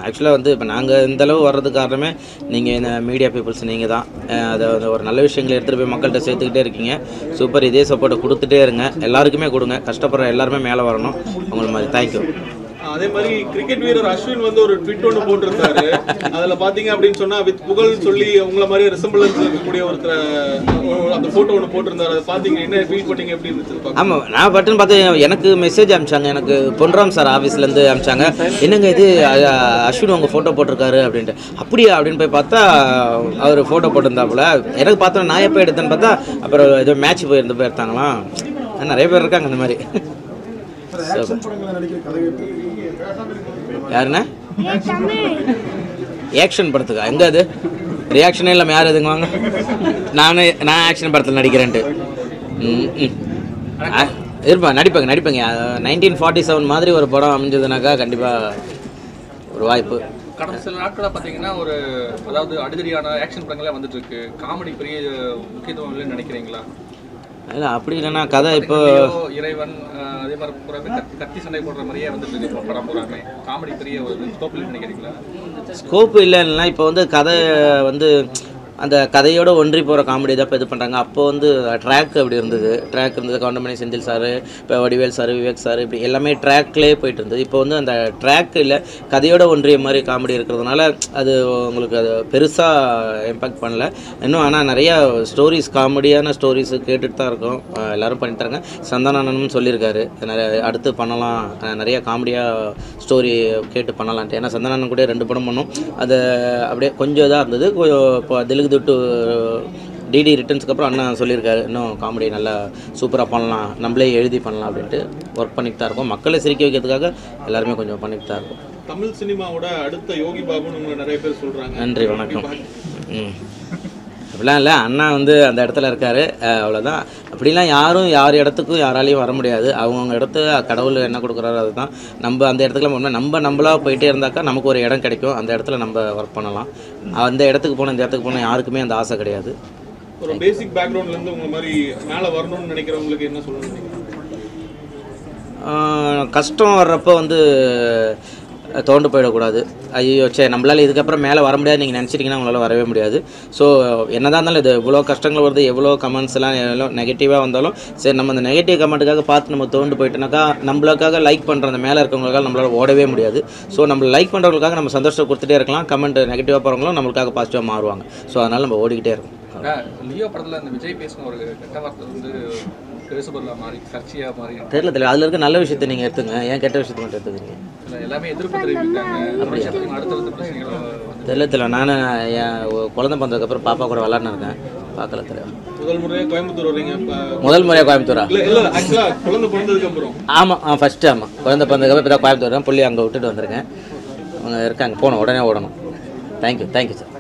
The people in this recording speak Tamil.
ஆக்சுவலாக வந்து இப்போ நாங்கள் இந்த அளவு வர்றதுக்கு காரணமே நீங்கள் இந்த மீடியா பீப்புள்ஸ் நீங்கள் தான் அஹ் அதை வந்து ஒரு நல்ல விஷயங்களை எடுத்துகிட்டு போய் மக்கள்கிட்ட சேர்த்துக்கிட்டே இருக்கீங்க சூப்பர் இதே சப்போர்ட்டை கொடுத்துட்டே இருங்க எல்லாருக்குமே கொடுங்க கஷ்டப்படுற எல்லாருமே மேலே வரணும் உங்களுக்கு மாதிரி தேங்க்யூ அதே மாதிரி கிரிக்கெட் வீரர் அஸ்வின் வந்து ஒரு ட்விட் ஒன்று போட்டிருந்தாரு அதுல பாத்தீங்க அப்படின்னு சொன்னா வித் புகழ் சொல்லி உங்களை மாதிரி ரிசம்பிளன்ஸ் இருக்கக்கூடிய ஒருத்தர் அந்த போட்டோ ஒன்று போட்டிருந்தாரு அதை பாத்தீங்க என்ன ஃபீல் பண்ணீங்க எப்படி இருந்துச்சு பாக்க? ஆமாம் நான் பட்டுன்னு பார்த்து எனக்கு மெசேஜ் அனுப்பிச்சாங்க எனக்கு பொன்ராம் சார் ஆஃபீஸ்லேருந்து அனுப்பிச்சாங்க என்னங்க இது அ- அஸ்வின் உங்கள் ஃபோட்டோ போட்டிருக்காரு அப்படின்ட்டு அப்படியா அப்படின்னு போய் பார்த்தா அவர் ஃபோட்டோ போட்டிருந்தாப்புல எனக்கு பார்த்தோம் நான் எப்போ எடுத்தேன்னு பார்த்தா அப்புறம் ஏதோ மேட்ச் போயிருந்து போய் எடுத்தாங்களாம் நிறைய பேர் இருக்காங்க அந்த மாதிரி யாருண்ணே ஆக்ஷன் படத்துக்கா எங்க அது ரியாக்ஷனே இல்லாமல் யார் எதுங்க வாங்க நானே நான் ஆக்ஷன் படத்தில் நடிக்கிறேன்ட்டு ம், ம். ஆ, இருப்பேன் நடிப்பேங்க நடிப்பேங்க நைன்டீன் ஃபார்ட்டி செவன் மாதிரி ஒரு படம் அமைஞ்சதுனாக்கா கண்டிப்பாக ஒரு வாய்ப்பு கடந்த சில நாட்களாக பார்த்தீங்கன்னா ஒரு அதாவது அடிதடியான ஆக்ஷன் படங்களே வந்துட்டு இருக்கு காமெடி பெரிய முக்கியத்துவம் இல்லைன்னு நினைக்கிறீங்களா இல்லை அப்படி இல்லைன்னா கதை இப்போ லியோ, இறைவன் அஹ், அதே மாதிரி பூராமே கத்தி- கத்தி சண்டை போடுற மாதிரியே வந்துட்டு இருக்கு இப்போ படம் பூராமே காமெடி பெரிய ஒரு ஸ்கோப் இல்லைன்னு நினைக்கிறீங்களா ஸ்கோப்பு இல்லைன்னா இப்போ வந்து கதை வந்து அந்த கதையோட ஒன்றி போகிற காமெடி தான் இப்போ இது பண்ணுறாங்க அப்போ வந்து ட்ராக் அப்படி இருந்தது ட்ராக் இருந்தது கவுண்டமணி செந்தில் சார் இப்போ வடிவேல் சார் விவேக் சார் இப்படி எல்லாமே ட்ராக்லேயே போயிட்டு இருந்தது இப்போ வந்து அந்த ட்ராக் இல்லை கதையோட ஒன்றிய மாதிரி காமெடி இருக்கிறதுனால அது உங்களுக்கு அது பெருசாக இம்பாக்ட் பண்ணல இன்னும் ஆனால் நிறையா ஸ்டோரிஸ் காமெடியான ஸ்டோரிஸ் கேட்டுட்டு தான் இருக்கோம் அஹ் எல்லாரும் பண்ணிட்டு தராங்க சந்தானனும் சொல்லியிருக்காரு நிறைய அடுத்து பண்ணலாம் அஹ் நிறைய காமெடியாக ஸ்டோரி கேட்டு பண்ணலான்ட்டு ஏன்னா சந்தானன் கூட ரெண்டு படம் பண்ணோம் அது அப்படியே கொஞ்சம் இதாக இருந்தது கொ- இப்போ தெலுங்கு துட்டு டிடி ரிட்டர்ன்ஸ்க்கு அப்புறம் அண்ணா சொல்லியிருக்காரு இன்னும் காமெடி நல்லா சூப்பராக பண்ணலாம் நம்மளே எழுதி பண்ணலாம் அப்படின்ட்டு ஒர்க் பண்ணிட்டு தான் இருக்கோம் மக்களை சிரிக்க வைக்கிறதுக்காக எல்லாருமே கொஞ்சம் பண்ணிட்டு தான் இருக்கோம் தமிழ் சினிமாவோட அடுத்த யோகி பாபுன்னு உங்களை நிறைய பேர் சொல்றாங்க நன்றி வணக்கம் ம் அப்படிலாம் இல்லை அண்ணா வந்து அந்த இடத்துல இருக்காரு அஹ் அவ்வளவுதான் அப்படிலாம் யாரும் யார் இடத்துக்கும் யாராலையும் வர முடியாது அவங்கவுங்க இடத்து கடவுள் என்ன கொடுக்குறாரோ அதுதான் நம்ம அந்த இடத்துக்குலாம் போனோம்னா நம்ம நம்மளா போயிட்டே இருந்தாக்கா நமக்கு ஒரு இடம் கிடைக்கும் அந்த இடத்துல நம்ம ஒர்க் பண்ணலாம் அந்த இடத்துக்கு போகணும் இந்த இடத்துக்கு போகணும் யாருக்குமே அந்த ஆசை கிடையாது ஒரு பேசிக் பேக்ரவுண்ட்ல இருந்து உங்க மாதிரி மேல வரணும்னு நினைக்கிறவங்களுக்கு என்ன சொல்லணும்னு நினைக்கிறீங்க ஆஹ் கஷ்டம் வர்றப்போ வந்து அஹ், தோண்டு போயிடக்கூடாது ஐயோ சே நம்மளால் இதுக்கப்புறம் மேலே வர முடியாது நீங்கள் நினச்சிட்டிங்கன்னா உங்களால் வரவே முடியாது ஸோ என்னதான் இருந்தாலும் இது இவ்வளோ கஷ்டங்கள் வருது எவ்வளோ கமெண்ட்ஸ் எல்லாம் எவ்வளோ நெகட்டிவாக வந்தாலும் சரி நம்ம அந்த நெகட்டிவ் கமெண்ட்டுக்காக பார்த்து நம்ம தோண்டு போயிட்டோனாக்கா நம்மளுக்காக லைக் பண்ணுற அந்த மேலே இருக்கவங்களுக்காக நம்மளால் ஓடவே முடியாது ஸோ நம்ம லைக் பண்ணுறவங்களுக்காக நம்ம சந்தோஷத்தை கொடுத்துட்டே இருக்கலாம் கமெண்ட் நெகட்டிவாக போகிறவங்களும் நம்மளுக்காக பாசிட்டிவாக மாறுவாங்க ஸோ அதனால் நம்ம ஓடிக்கிட்டே இருக்கோம் அதான் லியோ படத்துல இந்த விஜய் பேசின ஒரு கெட்ட வார்த்தை வந்து பேசுபொருளா மாறி சர்ச்சையா மாறி தெரியல தெரியல அதில் இருக்க நல்ல விஷயத்தை நீங்கள் எடுத்துங்க ஏன் கெட்ட விஷயத்தை மட்டும் எடுத்துக்கிறீங்க இல்ல, எல்லாமே எதிர்ப்பு தெரிவிக்கிறாங்க பிரச்சனை- அடுத்தடுத்த பிரச்சனைகள் வந்து தெரியல தெரியல நான் என் ஒ- குழந்தை பிறந்ததுக்கப்புறம் பாப்பா கூட விளாட்னு இருக்கேன் பார்க்கல தெரியும் முதல் முறையா கோயம்புத்தூர் வர்றீங்க இப்ப- முதல் முறையாக கோயம்புத்தூரா இல்ல இல்ல ஆக்சுவலா குழந்தை பிறந்ததுக்கு அப்புறம் ஆமாம் ஆ ஃபஸ்ட்டு ஆமாம் குழந்தை பிறந்ததுக்கப்புறம் இப்போ தான் கோயம்புத்தூர் வரேன் புள்ளி அங்கே விட்டுட்டு வந்திருக்கேன் அவங்க இருக்காங்க போகணும் உடனே ஓடணும் தேங்க்யூ தேங்க்யூ சார்